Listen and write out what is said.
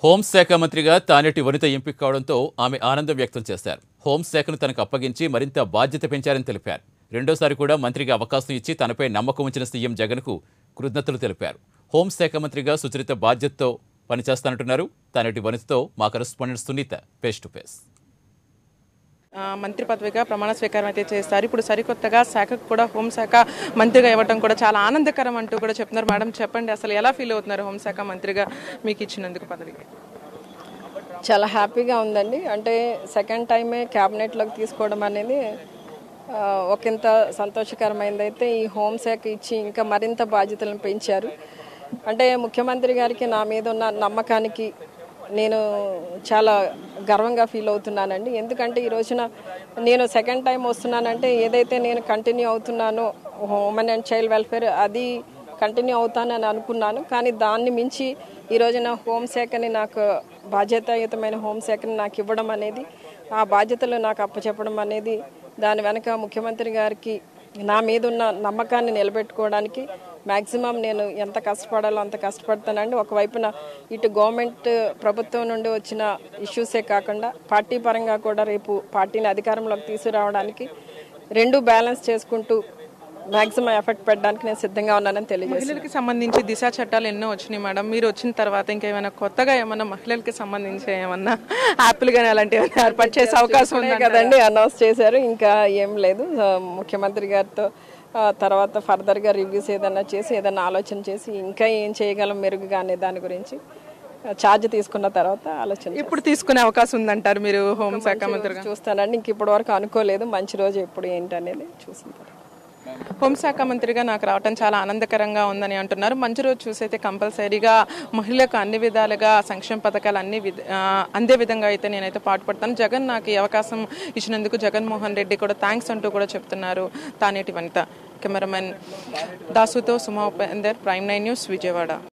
హోంశాఖ మంత్రిగా తానేటి వనిత ఎంపిక కావడంతో ఆమె ఆనందం వ్యక్తం చేశారు హోంశాఖను తనకు అప్పగించి మరింత బాధ్యత పెంచారని తెలిపారు రెండోసారి కూడా మంత్రిగా అవకాశం ఇచ్చి తనపై నమ్మకం ఉంచిన సీఎం జగన్కు కృతజ్ఞతలు తెలిపారు హోంశాఖ మంత్రిగా సుచరిత బాధ్యతతో పనిచేస్తానంటున్నారు తానేటి వనితతో మా correspondent Sunitha face to face ఆ, మంత్రి పదవిగా ప్రమాణ స్వీకారం అయితే చేస్తారు ఇప్పుడు సరికొత్తగా శాఖకు కూడా హోంశాఖ మంత్రిగా ఇవ్వడం కూడా చాలా ఆనందకరం అంటూ కూడా చెప్తున్నారు మేడం చెప్పండి అసలు ఎలా ఫీల్ అవుతున్నారు హోంశాఖ మంత్రిగా మీకు ఇచ్చినందుకు పదవి చాలా హ్యాపీగా ఉందండి అంటే సెకండ్ టైమే క్యాబినెట్లోకి తీసుకోవడం అనేది ఆ, ఒకంత సంతోషకరమైంది అయితే ఈ హోంశాఖ ఇచ్చి ఇంకా మరింత బాధ్యతలను పెంచారు అంటే ముఖ్యమంత్రి గారికి నా మీద ఉన్న నమ్మకానికి నేను చాలా గర్వంగా ఫీల్ అవుతున్నానండి ఎందుకంటే ఈ రోజున నేను సెకండ్ టైం వస్తున్నానంటే ఏదైతే నేను కంటిన్యూ అవుతున్నానో ఉమెన్ అండ్ చైల్డ్ వెల్ఫేర్ అది కంటిన్యూ అవుతానని అనుకున్నాను కానీ దాన్ని మించి ఈ రోజున హోంశాఖని నాకు బాధ్యతాయుతమైన హోంశాఖని నాకు ఇవ్వడం అనేది ఆ బాధ్యతలు నాకు అప్పచెప్పడం అనేది దాని వెనక ముఖ్యమంత్రి గారికి నా మీద ఉన్న నమ్మకాన్ని నిలబెట్టుకోవడానికి మ్యాక్సిమం నేను ఎంత కష్టపడాలో అంత కష్టపడతానండి ఒకవైపున ఇటు గవర్నమెంట్ ప్రభుత్వం నుండి వచ్చిన ఇష్యూసే కాకుండా పార్టీ పరంగా కూడా రేపు పార్టీని అధికారంలోకి తీసుకురావడానికి రెండు బ్యాలెన్స్ చేసుకుంటూ మ్యాక్సిమం ఎఫర్ట్ పెట్టడానికి నేను సిద్ధంగా ఉన్నానని తెలియజేస్తాను మహిళలకి సంబంధించి దిశ చట్టాలు ఎన్నో వచ్చినాయి మేడం మీరు వచ్చిన తర్వాత ఇంకేమైనా కొత్తగా ఏమన్నా మహిళలకి సంబంధించి ఏమన్నా యాప్లు కానీ అలాంటివి ఏమైనా ఏర్పాటు చేసే అవకాశం ఇప్పుడే ఉందా కదండి అనౌన్స్ చేశారు ఇంకా ఏం లేదు ఆ, ముఖ్యమంత్రి గారితో ఆ, తర్వాత ఫర్దర్గా రివ్యూస్ ఏదైనా చేసి ఏదైనా ఆలోచన చేసి ఇంకా ఏం చేయగలం మెరుగుగా అనే దాని గురించి ఛార్జ్ తీసుకున్న తర్వాత ఆలోచన ఇప్పుడు తీసుకునే అవకాశం ఉందంటారు మీరు హోంశాఖ మంత్రిగా చేస్తాను. చూస్తానండి ఇంక ఇప్పటి వరకు అనుకోలేదు మంచి రోజు ఎప్పుడు ఏంటి అనేది చూసిన తర్వాత హోంశాఖ మంత్రిగా నాకు రావటం చాలా ఆనందకరంగా ఉందని అంటున్నారు మంచి రోజు చూసైతే కంపల్సరీగా మహిళలకు అన్ని విధాలుగా సంక్షేమ పథకాలు అన్ని విధ- ఆ, అందే విధంగా అయితే నేనైతే పాటుపడతాను జగన్ నాకు ఈ అవకాశం ఇచ్చినందుకు జగన్మోహన్ రెడ్డి కూడా థ్యాంక్స్ అంటూ కూడా చెప్తున్నారు తానేటి వనిత కెమెరామెన్ దాసుతో Suma Upender prime nine news Vijayawada